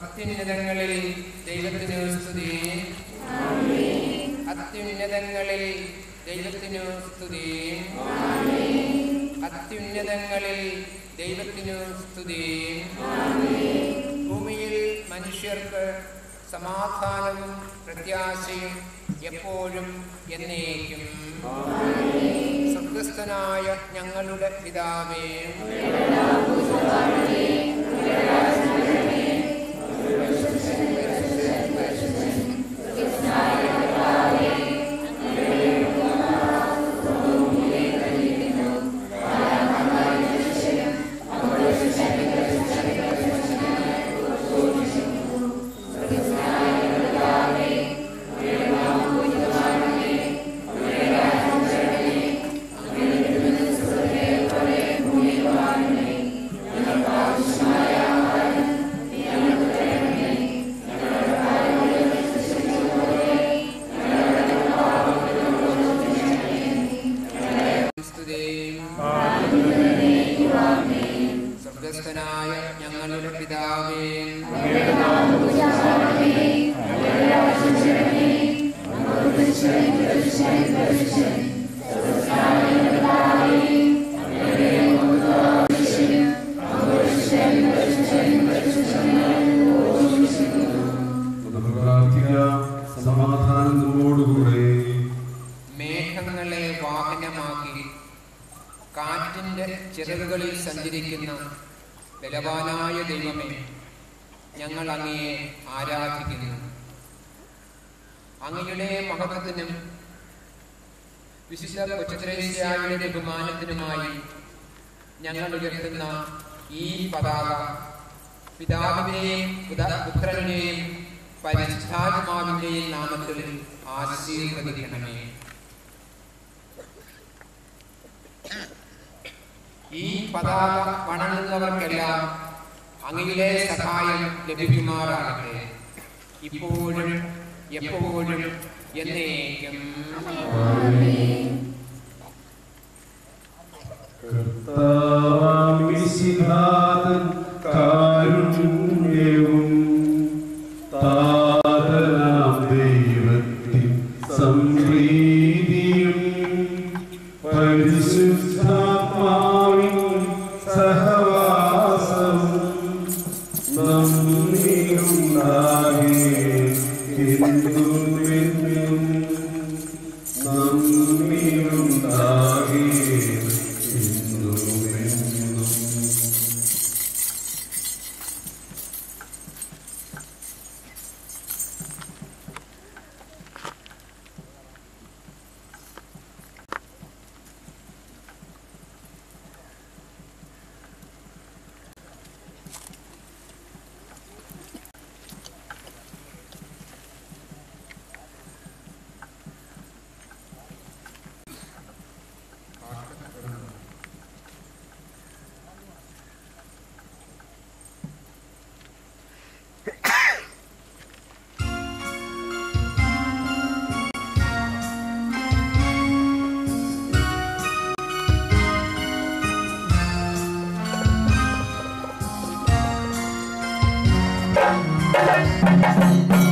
അത്യുന്നതങ്ങളിൽ ദൈവത്തിനു സ്തുതി അത്യുന്നതങ്ങളിൽ ദൈവത്തിനു സ്തുതി അത്യുന്നതങ്ങളിൽ ദൈവത്തിനു സ്തുതി ഭൂമിയിൽ മനുഷ്യർക്ക് സമാധാനവും പ്രത്യാശയും എപ്പോഴും എന്നേക്കും സ്വർഗസ്ഥനായ ഞങ്ങളുടെ പിതാവേ സ്തുതി സ്വർഗസ്ഥനായ ഞങ്ങളുടെ പിതാവേ നമുക്ക് പ്രാർത്ഥിക്കാം സമാധാനത്തോടുകൂടെ മേഘങ്ങളെ വാഹനമാക്കി കാറ്റിൻ്റെ ചിറകുകളിൽ സഞ്ചരിക്കുന്ന ബലവാനായ ദൈവമേ ഞങ്ങൾ അങ്ങയെ ആരാധിക്കുന്നു അങ്ങയുടെ മഹത്വത്തിനും വിശുദ്ധ കൊച്ചുത്രേസ്യായുടെ ബഹുമാനത്തിനുമായി ഞങ്ങൾ ഉയർത്തുന്ന ഈ പതാക പിതാവിനെയും പുത- പുത്രനെയും പരിശുദ്ധാത്മാവിന്റെയും നാമത്തിൽ ആശീർവദിക്കണമേ ഈ പതാക വണങ്ങുന്നവർക്കെല്ലാം അങ്ങയിലെ സഹായം ലഭിക്കുമാറാകട്ടെ ഇപ്പോഴും എപ്പോഴും എന്നേക്കും കർത്താവിശിഹാതൻ കാരുണ്യവും താതനാം ദൈവത്തിൻ സംപ്രീതിയും പരിശുദ്ധാത്മാവിൻ സഹവാസവും നമ്മിലുണ്ടാകെ എന്നും എന്നും നമ്മിലുണ്ടാകെ എന്നും എന്നും Thank